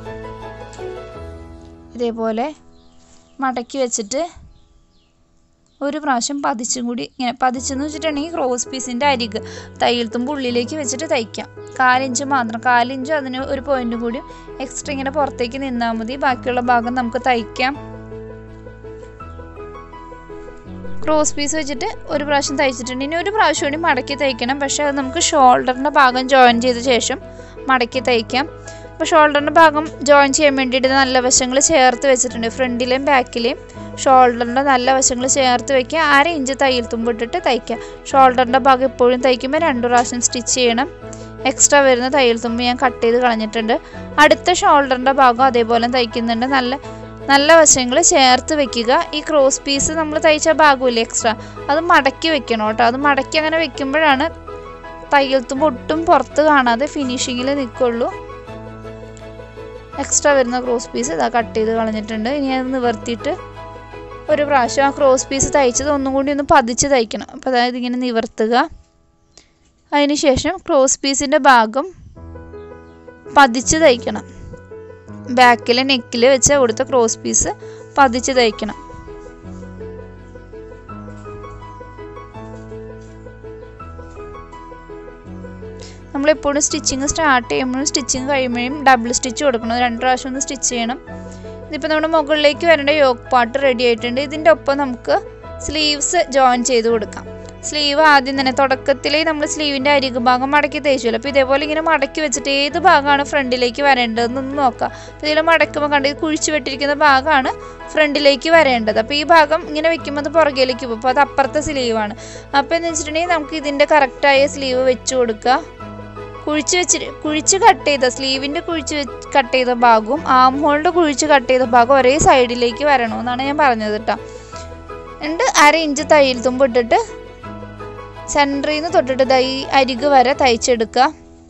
ഇതേപോലെ മടക്കി വെച്ചിട്ട് ഒരു പ്രാവശ്യം പതിച്ചും കൂടി ഇങ്ങനെ പതിച്ചെന്ന് വെച്ചിട്ടുണ്ടെങ്കിൽ ക്രോസ് പീസിൻ്റെ അരിക് തയ്യൽ തുമ്പ് ഉള്ളിലേക്ക് വെച്ചിട്ട് തയ്ക്കാം കാലിഞ്ച് മാത്രം കാലിഞ്ച് അതിന് ഒരു പോയിന്റ് കൂടി എക്സ്ട്രാ ഇങ്ങനെ പുറത്തേക്ക് നിന്നാൽ മതി ബാക്കിയുള്ള ഭാഗം നമുക്ക് തയ്ക്കാം ക്രോസ് പീസ് വെച്ചിട്ട് ഒരു പ്രാവശ്യം തയ്ച്ചിട്ടുണ്ട് ഇനി ഒരു പ്രാവശ്യം കൂടി മടക്കി തയ്ക്കണം പക്ഷേ അത് നമുക്ക് ഷോൾഡറിൻ്റെ ഭാഗം ജോയിൻ ചെയ്ത ശേഷം മടക്കി തയ്ക്കാം അപ്പോൾ ഷോൾഡറിൻ്റെ ഭാഗം ജോയിൻ ചെയ്യാൻ വേണ്ടിയിട്ട് നല്ല വശങ്ങൾ ചേർത്ത് വെച്ചിട്ടുണ്ട് ഫ്രണ്ടിലെയും ബാക്കിലെയും ഷോൾഡറിൻ്റെ നല്ല വശങ്ങൾ ചേർത്ത് വയ്ക്കുക അര ഇഞ്ച് തയ്യൽ തുമ്പിട്ടിട്ട് തയ്ക്കുക ഷോൾഡറിൻ്റെ ഭാഗം എപ്പോഴും തയ്ക്കുമ്പോൾ രണ്ട് പ്രാവശ്യം സ്റ്റിച്ച് ചെയ്യണം എക്സ്ട്രാ വരുന്ന തയ്യൽ തുമ്പ് ഞാൻ കട്ട് ചെയ്ത് കളഞ്ഞിട്ടുണ്ട് അടുത്ത ഷോൾഡറിൻ്റെ ഭാഗം അതേപോലെ തയ്ക്കുന്നുണ്ട് നല്ല നല്ല വശങ്ങൾ ചേർത്ത് വെക്കുക ഈ ക്രോസ് പീസ് നമ്മൾ തയ്ച്ച ഭാഗമില്ലേ എക്സ്ട്രാ അത് മടക്കി വെക്കണം കേട്ടോ അത് മടക്കി അങ്ങനെ വെക്കുമ്പോഴാണ് തയ്യൽ തുമ്പ് ഒട്ടും പുറത്ത് കാണാതെ ഫിനിഷിങ്ങിൽ നിൽക്കുള്ളൂ എക്സ്ട്രാ വരുന്ന ക്രോസ് പീസ് ഇതാ കട്ട് ചെയ്ത് കളഞ്ഞിട്ടുണ്ട് ഇനി അത് നിവർത്തിയിട്ട് ഒരു പ്രാവശ്യം ആ ക്രോസ് പീസ് തയ്ച്ചത് ഒന്നും കൂടി ഒന്ന് പതിച്ച് തയ്ക്കണം അപ്പോൾ അതായത് ഇങ്ങനെ നിവർത്തുക അതിനുശേഷം ക്രോസ് പീസിൻ്റെ ഭാഗം പതിച്ച് തയ്ക്കണം ബാക്കിലെ നെക്കിൽ വെച്ച് കൊടുത്ത ക്രോസ് പീസ് പതിച്ച് തയ്ക്കണം നമ്മളെപ്പോഴും സ്റ്റിച്ചിങ് സ്റ്റാർട്ട് ചെയ്യുമ്പോഴും സ്റ്റിച്ചിങ് കഴിയുമ്പോഴും ഡബിൾ സ്റ്റിച്ച് കൊടുക്കണം രണ്ട് പ്രാവശ്യം ഒന്ന് സ്റ്റിച്ച് ചെയ്യണം ഇതിപ്പോൾ നമ്മുടെ മുകളിലേക്ക് വരേണ്ട യോക്ക് പാർട്ട് റെഡി ആയിട്ടുണ്ട് ഇതിൻ്റെ ഒപ്പം നമുക്ക് സ്ലീവ്സ് ജോയിൻ ചെയ്ത് കൊടുക്കാം സ്ലീവ് ആദ്യം തന്നെ തുടക്കത്തിൽ നമ്മൾ സ്ലീവിൻ്റെ അരികു ഭാഗം മടക്കി തയ്ച്ചല്ലോ അപ്പോൾ ഇതേപോലെ ഇങ്ങനെ മടക്കി വെച്ചിട്ട് ഏത് ഭാഗമാണ് ഫ്രണ്ടിലേക്ക് വരേണ്ടതെന്നൊന്ന് നോക്കാം അപ്പോൾ ഇതിൽ മടക്കുമ്പോൾ കണ്ട് കുഴിച്ചു വെട്ടിരിക്കുന്ന ഭാഗമാണ് ഫ്രണ്ടിലേക്ക് വരേണ്ടത് അപ്പോൾ ഈ ഭാഗം ഇങ്ങനെ വെക്കുമ്പോൾ അത് പുറകിലേക്ക് പോകും അപ്പോൾ അത് അപ്പുറത്തെ സ്ലീവാണ് അപ്പോൾ എന്ന് വെച്ചിട്ടുണ്ടെങ്കിൽ നമുക്ക് ഇതിൻ്റെ കറക്റ്റായ സ്ലീവ് വെച്ച് കൊടുക്കുക കുഴിച്ച് വെച്ച് കുഴിച്ച് കട്ട് ചെയ്ത സ്ലീവിൻ്റെ കുഴിച്ച് കട്ട് ചെയ്ത ഭാഗവും ആം ഹോളിൻ്റെ കുഴിച്ച് കട്ട് ചെയ്ത ഭാഗം ഒരേ സൈഡിലേക്ക് വരണമെന്നാണ് ഞാൻ പറഞ്ഞത് കേട്ടോ എന്നിട്ട് അര ഇഞ്ച് തയ്യൽ തുമ്പ് ഇട്ടിട്ട് സെൻറ്ററിൽ നിന്ന് തൊട്ടിട്ട് ദൈ അരിക് വരെ തയ്ച്ചെടുക്കുക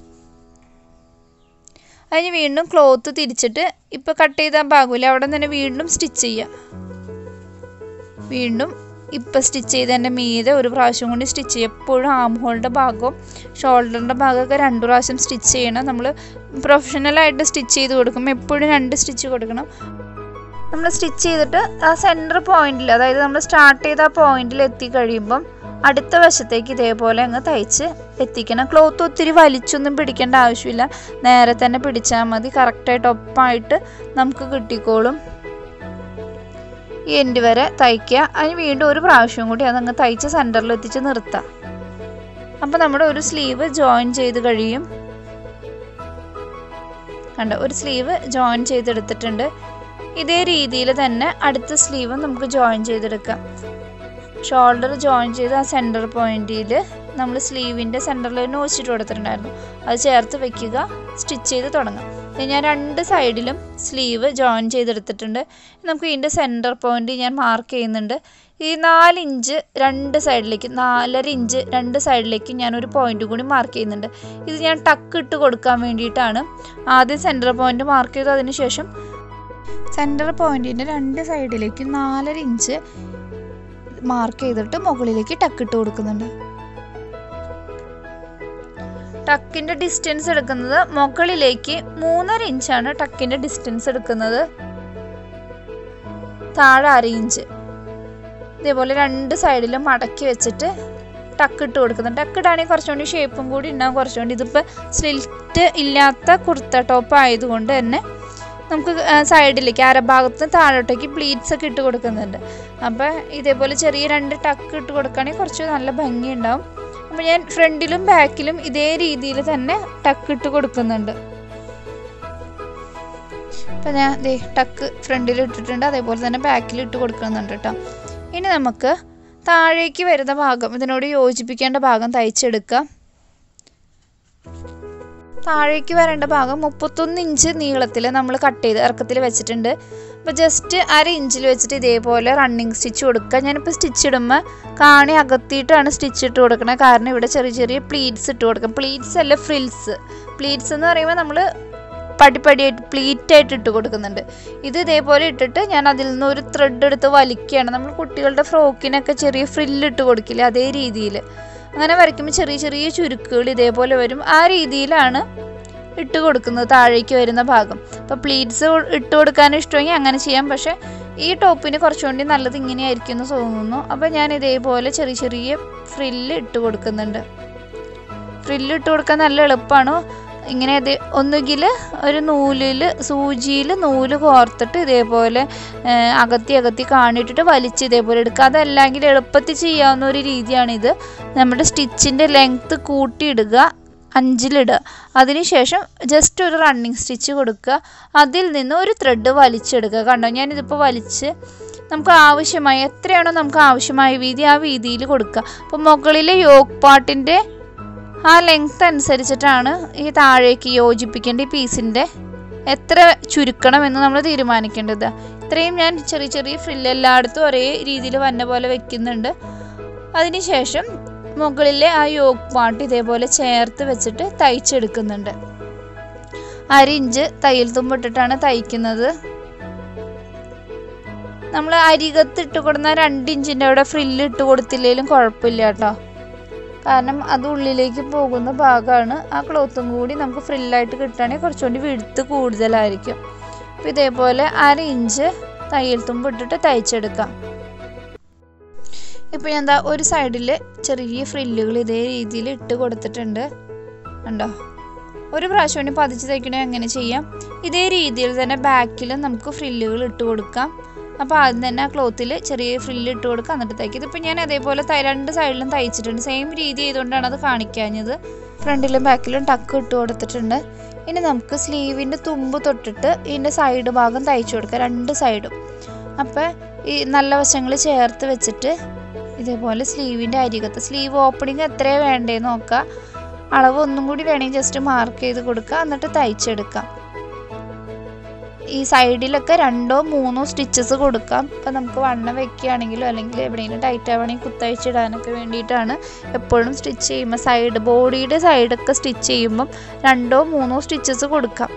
അതിന് വീണ്ടും ക്ലോത്ത് തിരിച്ചിട്ട് ഇപ്പോൾ കട്ട് ചെയ്ത ഭാഗമില്ല അവിടെ തന്നെ വീണ്ടും സ്റ്റിച്ച് ചെയ്യുക വീണ്ടും ഇപ്പം സ്റ്റിച്ച് ചെയ്തതിൻ്റെ മീതെ ഒരു പ്രാവശ്യം കൊണ്ട് സ്റ്റിച്ച് ചെയ്യുക എപ്പോഴും ആം ഹോളിൻ്റെ ഭാഗവും ഷോൾഡറിൻ്റെ ഭാഗമൊക്കെ രണ്ട് പ്രാവശ്യം സ്റ്റിച്ച് ചെയ്യണം നമ്മൾ പ്രൊഫഷണലായിട്ട് സ്റ്റിച്ച് ചെയ്ത് കൊടുക്കുമ്പോൾ എപ്പോഴും രണ്ട് സ്റ്റിച്ച് കൊടുക്കണം നമ്മൾ സ്റ്റിച്ച് ചെയ്തിട്ട് ആ സെൻറ്റർ പോയിന്റിൽ അതായത് നമ്മൾ സ്റ്റാർട്ട് ചെയ്ത ആ പോയിന്റിൽ എത്തി കഴിയുമ്പം അടുത്ത വശത്തേക്ക് ഇതേപോലെ അങ്ങ് തയ്ച്ച് എത്തിക്കണം ക്ലോത്ത് ഒത്തിരി വലിച്ചൊന്നും പിടിക്കേണ്ട ആവശ്യമില്ല നേരെ തന്നെ പിടിച്ചാൽ മതി കറക്റ്റായിട്ട് ഒപ്പമായിട്ട് നമുക്ക് കിട്ടിക്കോളും ഈ എൻഡ് വരെ തയ്ക്കുക അതിന് വീണ്ടും ഒരു പ്രാവശ്യം കൂടി അതങ്ങ് തയ്ച്ച് സെൻറ്ററിൽ എത്തിച്ച് നിർത്താം അപ്പോൾ നമ്മുടെ ഒരു സ്ലീവ് ജോയിൻ ചെയ്ത് കഴിയും കണ്ടോ ഒരു സ്ലീവ് ജോയിൻ ചെയ്തെടുത്തിട്ടുണ്ട് ഇതേ രീതിയിൽ തന്നെ അടുത്ത സ്ലീവ് നമുക്ക് ജോയിൻ ചെയ്തെടുക്കാം ഷോൾഡർ ജോയിൻ ചെയ്ത് ആ സെൻറ്റർ പോയിന്റിൽ നമ്മൾ സ്ലീവിൻ്റെ സെൻറ്ററിൽ നോച്ചിട്ട് കൊടുത്തിട്ടുണ്ടായിരുന്നു അത് ചേർത്ത് വെക്കുക സ്റ്റിച്ച് ചെയ്ത് തുടങ്ങാം ഇത് ഞാൻ രണ്ട് സൈഡിലും സ്ലീവ് ജോയിൻ ചെയ്തെടുത്തിട്ടുണ്ട് നമുക്ക് ഇതിൻ്റെ സെൻറ്റർ പോയിന്റ് ഞാൻ മാർക്ക് ചെയ്യുന്നുണ്ട് ഈ നാല് ഇഞ്ച് രണ്ട് സൈഡിലേക്ക് നാലര ഇഞ്ച് രണ്ട് സൈഡിലേക്ക് ഞാൻ ഒരു പോയിന്റ് കൂടി മാർക്ക് ചെയ്യുന്നുണ്ട് ഇത് ഞാൻ ടക്ക് ഇട്ട് കൊടുക്കാൻ വേണ്ടിയിട്ടാണ് ആദ്യം സെൻറ്റർ പോയിന്റ് മാർക്ക് ചെയ്തു അതിന് ശേഷം സെൻറ്റർ പോയിന്റിൻ്റെ രണ്ട് സൈഡിലേക്ക് നാലര ഇഞ്ച് മാർക്ക് ചെയ്തിട്ട് മുകളിലേക്ക് ടക്ക് ഇട്ട് കൊടുക്കുന്നുണ്ട് ടക്കിൻ്റെ ഡിസ്റ്റൻസ് എടുക്കുന്നത് മുകളിലേക്ക് മൂന്നര ഇഞ്ചാണ് ടക്കിൻ്റെ ഡിസ്റ്റൻസ് എടുക്കുന്നത് താഴെ അര ഇഞ്ച് ഇതേപോലെ രണ്ട് സൈഡിലും മടക്കി വെച്ചിട്ട് ടക്ക് ഇട്ട് കൊടുക്കുന്നുണ്ട് ടക്ക് ഇടാണെങ്കിൽ കുറച്ചുകൂടി ഷേപ്പും കൂടി ഉണ്ടാകും കുറച്ചുകൂടി ഇതിപ്പോൾ സ്ലിറ്റ് ഇല്ലാത്ത കുർത്ത ടോപ്പ് ആയതുകൊണ്ട് തന്നെ നമുക്ക് സൈഡിലേക്ക് അരഭാഗത്ത് താഴോട്ടേക്ക് പ്ലീറ്റ്സ് ഒക്കെ ഇട്ട് കൊടുക്കുന്നുണ്ട് അപ്പോൾ ഇതേപോലെ ചെറിയ രണ്ട് ടക്ക് ഇട്ട് കൊടുക്കുകയാണെങ്കിൽ കുറച്ച് നല്ല ഭംഗി ഉണ്ടാവും അപ്പോൾ ഞാൻ ഫ്രണ്ടിലും ബാക്കിലും ഇതേ രീതിയിൽ തന്നെ ടക്ക് ഇട്ട് കൊടുക്കുന്നുണ്ട് അപ്പോൾ ഞാൻ ദേ ടക്ക് ഫ്രണ്ടിൽ ഇട്ടിട്ടുണ്ട് അതേപോലെ തന്നെ ബാക്കിൽ ഇട്ട് കൊടുക്കുന്നുണ്ട് കേട്ടോ ഇനി നമുക്ക് താഴേക്ക് വരുന്ന ഭാഗം ഇതിനോട് യോജിപ്പിക്കേണ്ട ഭാഗം തയ്ച്ചെടുക്കാം താഴേക്ക് വരേണ്ട ഭാഗം മുപ്പത്തൊന്ന് ഇഞ്ച് നീളത്തിൽ നമ്മൾ കട്ട് ചെയ്ത് ഇറക്കത്തിൽ വെച്ചിട്ടുണ്ട് അപ്പോൾ ജസ്റ്റ് അര ഇഞ്ചിൽ വെച്ചിട്ട് ഇതേപോലെ റണ്ണിങ് സ്റ്റിച്ച് കൊടുക്കുക ഞാനിപ്പോൾ സ്റ്റിച്ച് ഇടുമ്പോൾ കാണി അകത്തിയിട്ടാണ് സ്റ്റിച്ച് ഇട്ട് കൊടുക്കുന്നത് കാരണം ഇവിടെ ചെറിയ ചെറിയ പ്ലീറ്റ്സ് ഇട്ട് കൊടുക്കാം പ്ലീറ്റ്സ് അല്ല ഫ്രിൽസ് പ്ലീറ്റ്സ് എന്ന് പറയുമ്പോൾ നമ്മൾ പടിപ്പടിയായിട്ട് പ്ലീറ്റ് ആയിട്ട് ഇട്ട് കൊടുക്കുന്നുണ്ട് ഇത് ഇതേപോലെ ഇട്ടിട്ട് ഞാൻ അതിൽ നിന്ന് ഒരു ത്രെഡ് എടുത്ത് വലിക്കുകയാണ് നമ്മൾ കുട്ടികളുടെ ഫ്രോക്കിനൊക്കെ ചെറിയ ഫ്രില്ല് ഇട്ട് കൊടുക്കില്ലേ അതേ രീതിയിൽ അങ്ങനെ വരയ്ക്കുമ്പോൾ ചെറിയ ചെറിയ ചുരുക്കുകൾ ഇതേപോലെ വരും ആ രീതിയിലാണ് ഇട്ട് കൊടുക്കുന്നത് താഴേക്ക് വരുന്ന ഭാഗം അപ്പോൾ പ്ലീറ്റ്സ് ഇട്ട് കൊടുക്കാൻ ഇഷ്ടമെങ്കിൽ അങ്ങനെ ചെയ്യാം പക്ഷേ ഈ ടോപ്പിന് കുറച്ചുകൂടി നല്ലത് ഇങ്ങനെയായിരിക്കും എന്ന് തോന്നുന്നു അപ്പോൾ ഞാൻ ഇതേപോലെ ചെറിയ ചെറിയ ഫ്രില്ല് ഇട്ട് കൊടുക്കുന്നുണ്ട് ഫ്രില്ല് ഇട്ട് കൊടുക്കാൻ നല്ല എളുപ്പമാണ് ഇങ്ങനെ ഇത് ഒന്നുകിൽ ഒരു നൂലിൽ സൂചിയിൽ നൂല് കോർത്തിട്ട് ഇതേപോലെ ഏഹ്, അകത്തി അകത്തി കാണിട്ടിട്ട് വലിച്ച് ഇതേപോലെ എടുക്കുക അതല്ലെങ്കിൽ എളുപ്പത്തിൽ ചെയ്യാവുന്ന ഒരു രീതിയാണിത് നമ്മുടെ സ്റ്റിച്ചിൻ്റെ ലെങ്ത്ത് കൂട്ടിയിടുക അഞ്ചിലിടുക അതിനുശേഷം ജസ്റ്റ് ഒരു റണ്ണിങ് സ്റ്റിച്ച് കൊടുക്കുക അതിൽ നിന്ന് ഒരു ത്രെഡ് വലിച്ചെടുക്കുക കണ്ടോ ഞാനിതിപ്പോൾ വലിച്ച് നമുക്ക് ആവശ്യമായ എത്രയാണോ നമുക്ക് ആവശ്യമായ വീതി ആ വീതിയിൽ കൊടുക്കുക അപ്പോൾ മുകളിലെ യോഗ് പാട്ടിൻ്റെ ആ ലെങ്ത് അനുസരിച്ചിട്ടാണ് ഈ താഴേക്ക് യോജിപ്പിക്കേണ്ട ഈ പീസിൻ്റെ എത്ര ചുരുക്കണം എന്ന് നമ്മൾ തീരുമാനിക്കേണ്ടത് ഇത്രയും ഞാൻ ചെറിയ ചെറിയ ഫ്രില്ല് എല്ലായിടത്തും ഒരേ രീതിയിൽ വന്ന പോലെ വെക്കുന്നുണ്ട് അതിനുശേഷം മുകളിലെ ആ യോഗ് പാട്ട് ഇതേപോലെ ചേർത്ത് വെച്ചിട്ട് തയ്ച്ചെടുക്കുന്നുണ്ട് അര ഇഞ്ച് തയ്യൽ തുമ്പിട്ടിട്ടാണ് തയ്ക്കുന്നത് നമ്മൾ അരികത്ത് ഇട്ട് കൊടുന്ന രണ്ട് ഇഞ്ചിൻ്റെ അവിടെ ഫ്രില്ല് ഇട്ട് കൊടുത്തില്ലെങ്കിലും കുഴപ്പമില്ല കേട്ടോ കാരണം അത് ഉള്ളിലേക്ക് പോകുന്ന ഭാഗമാണ് ആ ക്ലോത്തും കൂടി നമുക്ക് ഫ്രില്ലായിട്ട് കിട്ടുകയാണെങ്കിൽ കുറച്ചുകൂടി വിടുത്ത് കൂടുതലായിരിക്കും അപ്പോൾ ഇതേപോലെ അര ഇഞ്ച് തയ്യൽ തുമ്പ് ഇട്ടിട്ട് തയ്ച്ചെടുക്കാം ഇപ്പോൾ ഞാൻ എന്താ ഒരു സൈഡിൽ ചെറിയ ഫ്രില്ലുകൾ ഇതേ രീതിയിൽ ഇട്ട് കൊടുത്തിട്ടുണ്ട് കണ്ടോ ഒരു പ്രാവശ്യം വേണ്ടി പതിച്ച് തയ്ക്കണേ അങ്ങനെ ചെയ്യാം ഇതേ രീതിയിൽ തന്നെ ബാക്കിൽ നമുക്ക് ഫ്രില്ലുകൾ ഇട്ട് കൊടുക്കാം അപ്പോൾ ആദ്യം തന്നെ ആ ക്ലോത്തിൽ ചെറിയ ഫ്രില്ല് ഇട്ട് കൊടുക്കുക എന്നിട്ട് തയ്ക്കും ഇതിപ്പോൾ ഞാൻ അതേപോലെ തൈ- രണ്ട് സൈഡിലും തയ്ച്ചിട്ടുണ്ട് സെയിം രീതി ചെയ്തുകൊണ്ടാണ് അത് കാണിക്കാഞ്ഞത് ഫ്രണ്ടിലും ബാക്കിലും ടക്ക് ഇട്ട് കൊടുത്തിട്ടുണ്ട് ഇനി നമുക്ക് സ്ലീവിൻ്റെ തുമ്പ് തൊട്ടിട്ട് ഇതിൻ്റെ സൈഡ് ഭാഗം തയ്ച്ചു കൊടുക്കുക രണ്ട് സൈഡും അപ്പോൾ ഈ നല്ല വശങ്ങൾ ചേർത്ത് വെച്ചിട്ട് ഇതേപോലെ സ്ലീവിൻ്റെ അരികത്ത് സ്ലീവ് ഓപ്പണിങ് എത്രയാണ് വേണ്ടതെന്ന് നോക്കുക അളവ് ഒന്നും കൂടി വേണമെങ്കിൽ ജസ്റ്റ് മാർക്ക് ചെയ്ത് കൊടുക്കുക എന്നിട്ട് തയ്ച്ചെടുക്കാം ഈ സൈഡിലൊക്കെ രണ്ടോ മൂന്നോ സ്റ്റിച്ചസ് കൊടുക്കാം ഇപ്പം നമുക്ക് വണ്ണം വെക്കുകയാണെങ്കിലോ അല്ലെങ്കിൽ എവിടെയെങ്കിലും ടൈറ്റ് ആവുകയാണെങ്കിൽ കുത്തഴിച്ചിടാനൊക്കെ വേണ്ടിയിട്ടാണ് എപ്പോഴും സ്റ്റിച്ച് ചെയ്യുമ്പോൾ സൈഡ് ബോഡിയുടെ സൈഡൊക്കെ സ്റ്റിച്ച് ചെയ്യുമ്പം രണ്ടോ മൂന്നോ സ്റ്റിച്ചസ് കൊടുക്കാം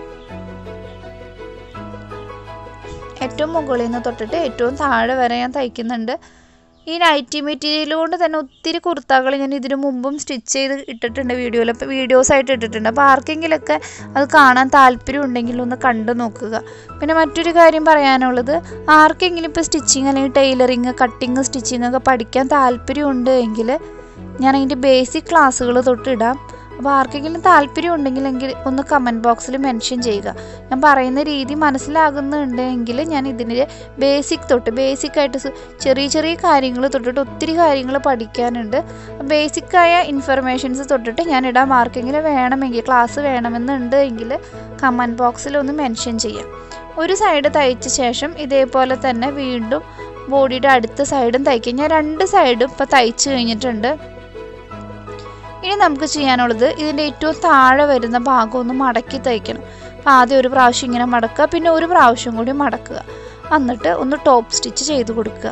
ഏറ്റവും മുകളിൽ നിന്ന് തൊട്ടിട്ട് ഏറ്റവും താഴെ വരെ ഞാൻ തയ്ക്കുന്നുണ്ട് ഈ നൈറ്റി മെറ്റീരിയൽ കൊണ്ട് തന്നെ ഒത്തിരി കുർത്തകൾ ഞാൻ ഇതിനു മുമ്പും സ്റ്റിച്ച് ചെയ്ത് ഇട്ടിട്ടുണ്ട് വീഡിയോയിൽ അപ്പോൾ വീഡിയോസായിട്ട് ഇട്ടിട്ടുണ്ട് അപ്പോൾ ആർക്കെങ്കിലുമൊക്കെ അത് കാണാൻ താല്പര്യം ഉണ്ടെങ്കിൽ ഒന്ന് കണ്ടു നോക്കുക പിന്നെ മറ്റൊരു കാര്യം പറയാനുള്ളത് ആർക്കെങ്കിലും ഇപ്പോൾ സ്റ്റിച്ചിങ് അല്ലെങ്കിൽ ടൈലറിങ് കട്ടിങ് സ്റ്റിച്ചിങ് ഒക്കെ പഠിക്കാൻ താല്പര്യമുണ്ട് എങ്കിൽ ഞാൻ അതിൻ്റെ ബേസിക് ക്ലാസ്സുകൾ തൊട്ടിടാം അപ്പോൾ ആർക്കെങ്കിലും താല്പര്യം ഉണ്ടെങ്കിലെങ്കിൽ ഒന്ന് കമൻറ്റ് ബോക്സിൽ മെൻഷൻ ചെയ്യുക ഞാൻ പറയുന്ന രീതി മനസ്സിലാകുന്നുണ്ടെങ്കിൽ ഞാൻ ഇതിൻ്റെ ബേസിക് തൊട്ട് ബേസിക്കായിട്ട് സ് ചെറിയ ചെറിയ കാര്യങ്ങൾ തൊട്ടിട്ട് ഒത്തിരി കാര്യങ്ങൾ പഠിക്കാനുണ്ട് ബേസിക്കായ ഇൻഫർമേഷൻസ് തൊട്ടിട്ട് ഞാൻ ഇടാം ആർക്കെങ്കിലും വേണമെങ്കിൽ ക്ലാസ് വേണമെന്നുണ്ട് എങ്കിൽ കമൻറ്റ് ബോക്സിൽ ഒന്ന് മെൻഷൻ ചെയ്യാം ഒരു സൈഡ് തയ്ച്ച ശേഷം ഇതേപോലെ തന്നെ വീണ്ടും ബോഡിയുടെ അടുത്ത സൈഡും തയ്ക്കും ഞാൻ രണ്ട് സൈഡും ഇപ്പോൾ തയ്ച്ച് കഴിഞ്ഞിട്ടുണ്ട് ഇനി നമുക്ക് ചെയ്യാനുള്ളത് ഇതിൻ്റെ ഏറ്റവും താഴെ വരുന്ന ഭാഗം ഒന്ന് മടക്കി തയ്ക്കണം അപ്പോൾ ആദ്യം ഒരു പ്രാവശ്യം ഇങ്ങനെ മടക്കുക പിന്നെ ഒരു പ്രാവശ്യം കൂടി മടക്കുക എന്നിട്ട് ഒന്ന് ടോപ്പ് സ്റ്റിച്ച് ചെയ്ത് കൊടുക്കുക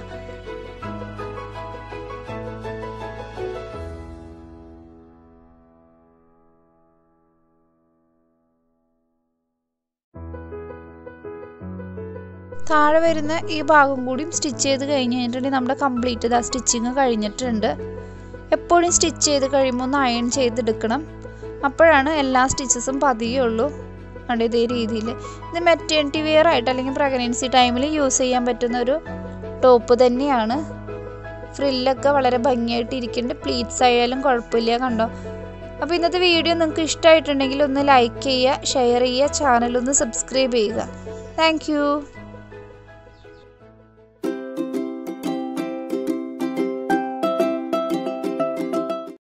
താഴെ വരുന്ന ഈ ഭാഗം കൂടിയും സ്റ്റിച്ച് ചെയ്ത് കഴിഞ്ഞ് കഴിഞ്ഞിട്ടുണ്ടെങ്കിൽ നമ്മുടെ കംപ്ലീറ്റ് ഇതാ സ്റ്റിച്ചിങ് കഴിഞ്ഞിട്ടുണ്ട് എപ്പോഴും സ്റ്റിച്ച് ചെയ്ത് കഴിയുമ്പോൾ ഒന്ന് അയൺ ചെയ്തെടുക്കണം അപ്പോഴാണ് എല്ലാ സ്റ്റിച്ചസും പതിയുള്ളൂ കണ്ട് ഇതേ രീതിയിൽ ഇത് മെറ്റേണിറ്റി വെയർ ആയിട്ട് അല്ലെങ്കിൽ പ്രഗ്നൻസി ടൈമിൽ യൂസ് ചെയ്യാൻ പറ്റുന്ന ഒരു ടോപ്പ് തന്നെയാണ് ഫ്രില്ലൊക്കെ വളരെ ഭംഗിയായിട്ട് ഇരിക്കുന്നുണ്ട് പ്ലീറ്റ്സ് ആയാലും കുഴപ്പമില്ല കണ്ടോ അപ്പോൾ ഇന്നത്തെ വീഡിയോ നിങ്ങൾക്ക് ഇഷ്ടമായിട്ടുണ്ടെങ്കിൽ ഒന്ന് ലൈക്ക് ചെയ്യുക ഷെയർ ചെയ്യുക ചാനൽ ഒന്ന് സബ്സ്ക്രൈബ് ചെയ്യുക താങ്ക്